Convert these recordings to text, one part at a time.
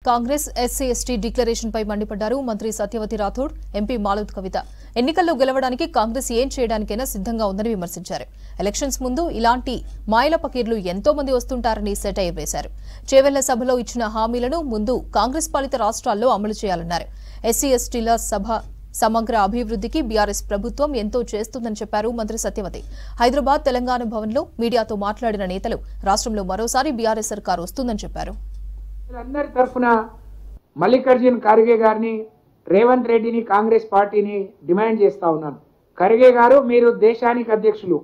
Congress SC ST declaration పై మండిపడ్డారు మంత్రి సత్యవతి రాథోడ్ ఎంపీ మాలవత్ కవిత ఎన్నికల్లో గెలవడానికి కాంగ్రెస్ ఏం చేయడానికైనా సిద్ధంగా ఉందని విమర్శించారు ఎలక్షన్స్ ముందు ఇలాంటి మాయల పకీర్లు ఎంతో మంది వస్తుంటారని సెటైర్ వేశారు చేవెళ్ల సభలో ఇచ్చిన హామీలను ముందు కాంగ్రెస్ పాలిత రాష్ట్రాల్లో అమలు చేయాలన్నారు ఎస్సీ ఎస్టీల సభ సమగ్ర అభివృద్ధికి బీఆర్ఎస్ ప్రభుత్వం ఎంతో చేస్తుందని చెప్పారు మంత్రి సత్యవతి హైదరాబాద్ తెలంగాణ భవన్లో మీడియాతో మాట్లాడిన నేతలు రాష్ట్రంలో మరోసారి బీఆర్ఎస్ సర్కార్ వస్తుందని చెప్పారు అందరి తరఫున మల్లికార్జున్ ఖర్గే గారిని రేవంత్ రెడ్డిని కాంగ్రెస్ పార్టీని డిమాండ్ చేస్తా ఉన్నాను ఖర్గే గారు మీరు దేశానికి అధ్యక్షులు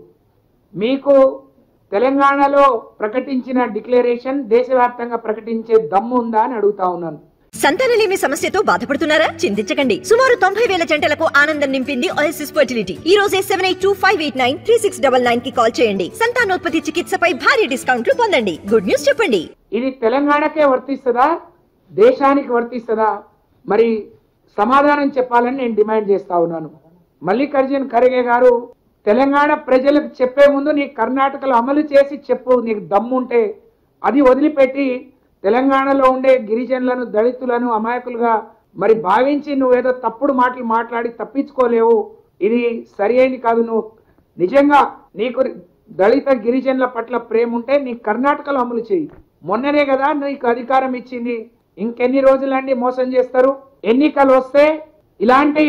మీకు తెలంగాణలో ప్రకటించిన డిక్లరేషన్ దేశవ్యాప్తంగా ప్రకటించే దమ్ము ఉందా అని అడుగుతా ఉన్నాను సంతానలేమి సమస్యతో బాధపడుతున్నారా చింతించకండి సుమారు తొంభై వేల జంటలకు ఆనందం నింపింది ఓఎస్ఎస్ ఫర్టిలిటీ ఈ రోజే seven eight two five eight nine three six double nine కి కాల్ చేయండి సంతానోత్పత్తి చికిత్సపై భారీ డిస్కౌంట్లు పొందండి గుడ్ న్యూస్ చెప్పండి ఇది తెలంగాణకే వర్తిస్తుందా దేశానికి వర్తిస్తుందా మరి సమాధానం చెప్పాలని నేను డిమాండ్ చేస్తా ఉన్నాను మల్లికార్జున్ ఖర్గే గారు తెలంగాణ ప్రజలకు చెప్పే ముందు నీ కర్ణాటకలో అమలు చేసి చెప్పు నీకు దమ్ముంటే అది వదిలిపెట్టి తెలంగాణలో ఉండే గిరిజనులను దళితులను అమాయకులుగా మరి భావించి నువ్వేదో తప్పుడు మాటలు మాట్లాడి తప్పించుకోలేవు ఇది సరి అయింది కాదు నువ్వు నిజంగా నీకు దళిత గిరిజనుల పట్ల ప్రేమ ఉంటే నీ కర్ణాటకలో అమలు చేయి మొన్ననే కదా నీకు అధికారం ఇచ్చింది ఇంకెన్ని రోజులండి మోసం చేస్తారు ఎన్నికలు వస్తే ఇలాంటి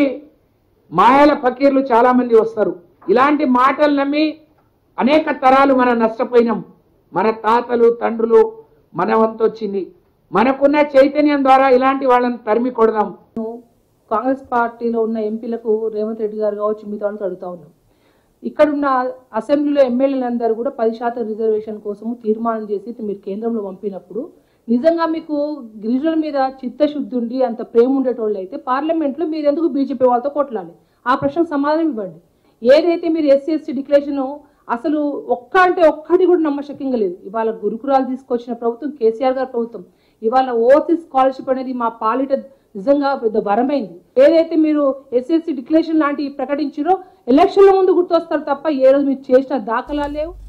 మాయల ఫకీర్లు చాలా మంది వస్తారు ఇలాంటి మాటలు నమ్మి అనేక తరాలు మనం నష్టపోయినాం మన తాతలు తండ్రులు మన వంతు వచ్చింది మనకున్న చైతన్యం ద్వారా ఇలాంటి వాళ్ళని తరిమి కొడదాం కాంగ్రెస్ పార్టీలో ఉన్న ఎంపీలకు రేవంత్ రెడ్డి గారు కావచ్చు మిగతా వాళ్ళకి అడుగుతా ఉన్నాం ఇక్కడున్న అసెంబ్లీలో ఎమ్మెల్యేలందరూ కూడా పది శాతం రిజర్వేషన్ కోసం తీర్మానం చేసి మీరు కేంద్రంలో పంపినప్పుడు నిజంగా మీకు గిరిజనుల మీద చిత్తశుద్ధి ఉండి అంత ప్రేమ ఉండేటోళ్ళు అయితే పార్లమెంట్లో మీరు ఎందుకు బీజేపీ వాళ్ళతో కొట్లాలి ఆ ప్రశ్నకు సమాధానం ఇవ్వండి ఏదైతే మీరు ఎస్సీ ఎస్టీ డిక్లరేషన్ అసలు ఒక్క అంటే ఒక్కటి కూడా నమ్మశక్యంగా లేదు ఇవాళ గురుకురాలు తీసుకొచ్చిన ప్రభుత్వం కేసీఆర్ గారి ప్రభుత్వం ఇవాళ ఓసీ స్కాలర్షిప్ అనేది మా పాలిట నిజంగా పెద్ద వరమైంది ఏదైతే మీరు ఎస్ఎస్సి డిక్లరేషన్ లాంటివి ప్రకటించారో ఎలక్షన్ల ముందు గుర్తొస్తారు తప్ప ఏ రోజు మీరు చేసిన దాఖలా లేవు